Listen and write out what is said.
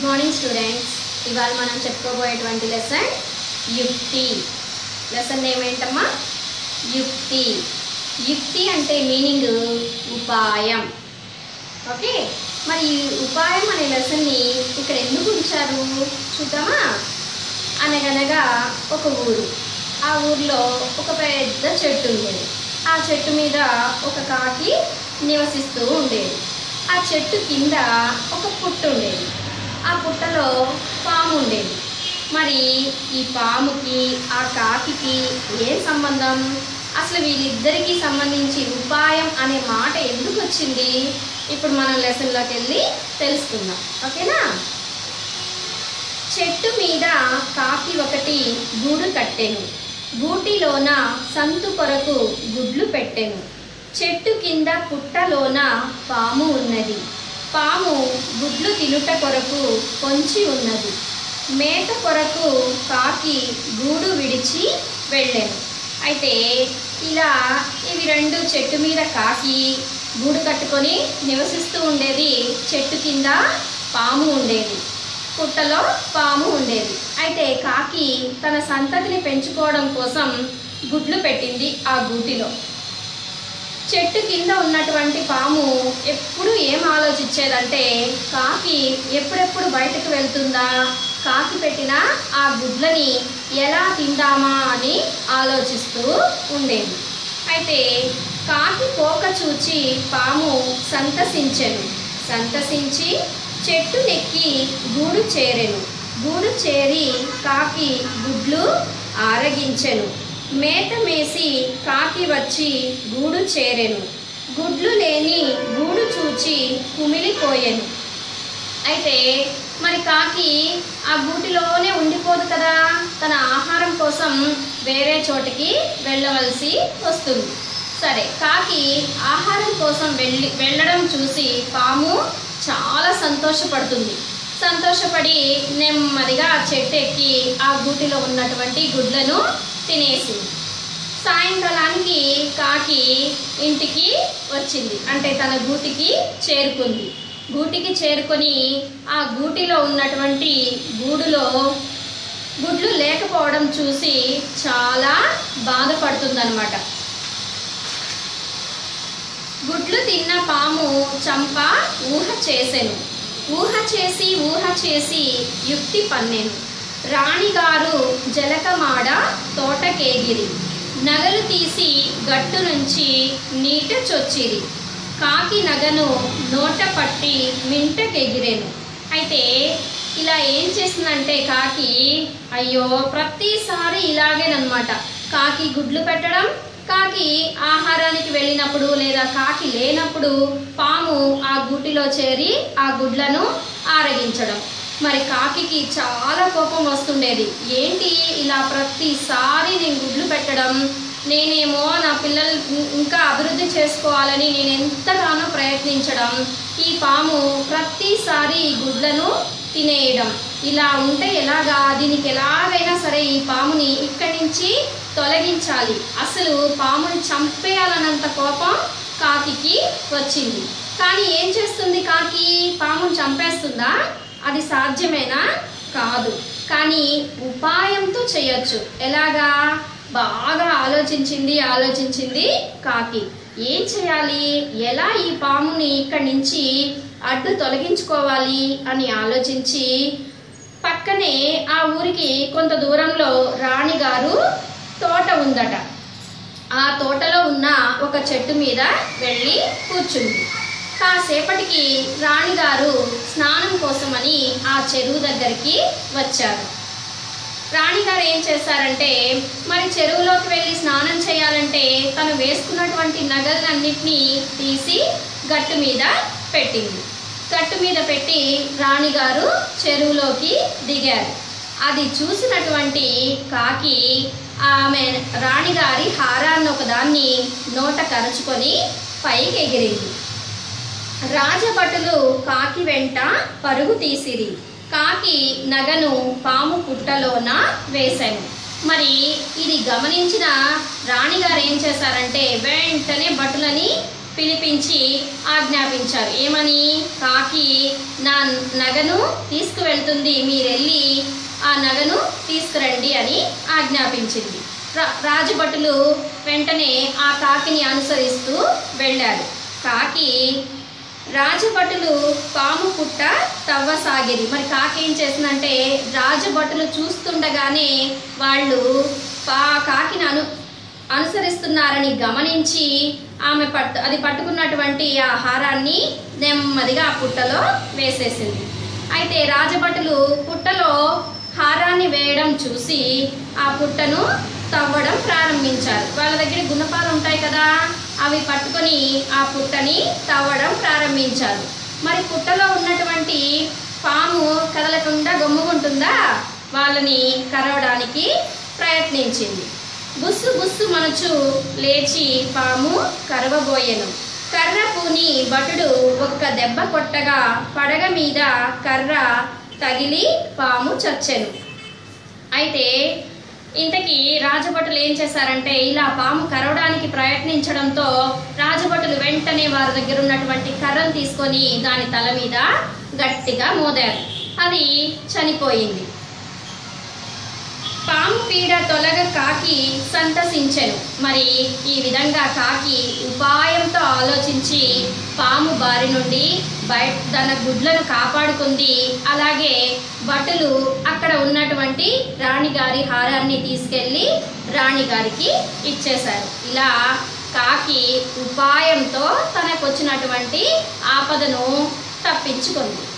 morning students ఇవాళ మనం చెప్పుకోబోయేటువంటి lesson యుక్తి లెసన్ ఏమేంటమ్మా యుక్తి యుక్తి అంటే మీనింగ్ ఉపాయం ఓకే మరి ఈ ఉపాయం అనే లెసన్ని ఇక్కడ ఎందుకు ఉంచారు చూద్దామా అనగనగా ఒక ఊరు ఆ ఊర్లో ఒక పెద్ద చెట్టు ఉండేది ఆ చెట్టు మీద ఒక కాకి నివసిస్తూ ఉండేది ఆ చెట్టు కింద ఒక పుట్ట ఉండేది ఆ పుట్టలో పాము ఉండేది మరి ఈ పాముకి ఆ కాకికి ఏం సంబంధం అసలు వీళ్ళిద్దరికీ సంబంధించి ఉపాయం అనే మాట ఎందుకు వచ్చింది ఇప్పుడు మనం లెసన్లోకి వెళ్ళి తెలుసుకుందాం ఓకేనా చెట్టు మీద కాకి ఒకటి గూడు కట్టెను గూటిలోన సంతు కొరకు గుడ్లు పెట్టెను చెట్టు కింద పుట్టలోన పాము ఉన్నది పాము గుడ్లు తినుట కొరకు పొంచి ఉన్నది మేత కొరకు కాకి గూడు విడిచి వెళ్ళెను అయితే ఇలా ఇవి రెండు చెట్టు మీద కాకి గూడు కట్టుకొని నివసిస్తూ ఉండేది చెట్టు కింద పాము ఉండేది పుట్టలో పాము ఉండేది అయితే కాకి తన సంతతిని పెంచుకోవడం కోసం గుడ్లు పెట్టింది ఆ గూటిలో చెట్టు కింద ఉన్నటువంటి పాము ఎప్పుడు ఏం ఆలోచించేదంటే కాకి ఎప్పుడెప్పుడు బయటకు వెళ్తుందా కాకి పెట్టిన ఆ గుడ్లని ఎలా తిందామా అని ఆలోచిస్తూ ఉండేది అయితే కాకి పోక చూచి పాము సంతసించెను సంతసించి చెట్టు నెక్కి గూడు చేరెను గూడు చేరి కాకి గుడ్లు ఆరగించెను మేత మేసి కాకి వచ్చి గూడు చేరెను గుడ్లు లేని గూడు చూచి కుమిలిపోయెను అయితే మరి కాకి ఆ గూటిలోనే ఉండిపోదు కదా తన ఆహారం కోసం వేరే చోటికి వెళ్ళవలసి వస్తుంది సరే కాకి ఆహారం కోసం వెళ్ళి వెళ్ళడం చూసి పాము చాలా సంతోషపడుతుంది సంతోషపడి నెమ్మదిగా ఆ చెట్టు ఎక్కి ఆ గూటిలో ఉన్నటువంటి గుడ్లను తినేసింది సాయంకాలానికి కాకి ఇంటికి వచ్చింది అంటే తన గూటికి చేరుకుంది గూటికి చేరుకొని ఆ గూటిలో ఉన్నటువంటి గూడులో గుడ్లు లేకపోవడం చూసి చాలా బాధపడుతుందన్నమాట గుడ్లు తిన్న పాము చంప ఊహ చేసెను ఊహ చేసి ఊహ చేసి యుక్తి పన్నెను రాణిగారు జలకమాడ తోటకేగిరి నగలు తీసి గట్టు నుంచి నీట చొచ్చిరి కాకి నగను నోట పట్టి మింటకెగిరెను అయితే ఇలా ఏం చేసిందంటే కాకి అయ్యో ప్రతిసారి ఇలాగేనమాట కాకి గుడ్లు పెట్టడం కాకి ఆహారానికి వెళ్ళినప్పుడు లేదా కాకి లేనప్పుడు పాము ఆ గుటిలో చేరి ఆ గుడ్లను ఆరగించడం మరి కాకికి చాలా కోపం వస్తుండేది ఏంటి ఇలా ప్రతిసారి నేను గుడ్లు పెట్టడం నేనేమో నా పిల్లలు ఇంకా అభివృద్ధి చేసుకోవాలని నేను ఎంతగానో ప్రయత్నించడం ఈ పాము ప్రతిసారి ఈ గుడ్లను తినేయడం ఇలా ఉంటే ఎలాగా దీనికి ఎలాగైనా సరే ఈ పాముని ఇక్కడి నుంచి తొలగించాలి అసలు పాముని చంపేయాలన్నంత కోపం కాకికి వచ్చింది కానీ ఏం చేస్తుంది కాకి పాముని చంపేస్తుందా అది సాధ్యమేనా కాదు కానీ ఉపాయంతో చేయొచ్చు ఎలాగా బాగా ఆలోచించింది ఆలోచించింది కాకి ఏం చేయాలి ఎలా ఈ పాముని ఇక్కడి నుంచి అడ్డు తొలగించుకోవాలి అని ఆలోచించి పక్కనే ఆ ఊరికి కొంత దూరంలో రాణిగారు తోట ఉందట ఆ తోటలో ఉన్న ఒక చెట్టు మీద వెళ్ళి కూర్చుంది కాసేపటికి రాణిగారు స్నానం కోసమని ఆ చెరువు దగ్గరికి వచ్చారు రాణిగారు ఏం చేశారంటే మరి చెరువులోకి వెళ్ళి స్నానం చేయాలంటే తను వేసుకున్నటువంటి నగలన్నింటినీ తీసి గట్టు మీద పెట్టింది గట్టు మీద పెట్టి రాణిగారు చెరువులోకి దిగారు అది చూసినటువంటి కాకి ఆమె రాణిగారి హారాన్ని ఒకదాన్ని నోట కరుచుకొని పైకి ఎగిరింది రాజభటులు కాకి వెంట పరుగు తీసిరి కాకి నగను పాము పుట్టలోన వేశాను మరి ఇది గమనించిన రాణిగారు ఏం చేశారంటే వెంటనే భటులని పిలిపించి ఆజ్ఞాపించారు ఏమని కాకి నా నగను తీసుకువెళ్తుంది మీరెళ్ళి ఆ నగను తీసుకురండి అని ఆజ్ఞాపించింది రా- రాజభటులు వెంటనే ఆ కాకిని అనుసరిస్తూ వెళ్ళారు కాకి రాజభటులు పాము పుట్ట తవ్వసాగిరి మరి కాకి ఏం చేసిందంటే రాజభటులు చూస్తుండగానే వాళ్ళు పా కాకిని అను అనుసరిస్తున్నారని గమనించి ఆమె పట్టు అది పట్టుకున్నటువంటి ఆ హారాన్ని నెమ్మదిగా ఆ పుట్టలో వేసేసింది అయితే రాజభటులు పుట్టలో హారాన్ని వేయడం చూసి ఆ పుట్టను తవ్వడం ప్రారంభించారు వాళ్ళ దగ్గర గుణపాలు ఉంటాయి కదా అవి పట్టుకొని ఆ పుట్టని తవ్వడం ప్రారంభించారు మరి పుట్టలో ఉన్నటువంటి పాము కదలకుండా గమ్ముకుంటుందా వాళ్ళని కరవడానికి ప్రయత్నించింది బుస్సు బుస్సు మనచు లేచి పాము కరవబోయెను కర్ర పూని భటుడు ఒక్క దెబ్బ కొట్టగా పడగ మీద కర్ర తగిలి పాము చచ్చెను అయితే ఇంతకీ రాజభటులు ఏం చేశారంటే ఇలా పాము కరవడానికి ప్రయత్నించడంతో రాజభటులు వెంటనే వారి దగ్గర ఉన్నటువంటి కర్రను తీసుకొని దాని తల మీద గట్టిగా మోదారు అది చనిపోయింది పాము పీడ తొలగ కాకి సంతసించెను మరి ఈ విధంగా కాకి ఉపాయంతో ఆలోచించి పాము బారి నుండి బయట తన గుడ్లను కాపాడుకుంది అలాగే భటులు అక్కడ ఉన్నటువంటి రాణిగారి హారాన్ని తీసుకెళ్ళి రాణిగారికి ఇచ్చేశారు ఇలా కాకి ఉపాయంతో తనకు వచ్చినటువంటి ఆపదను తప్పించుకుంది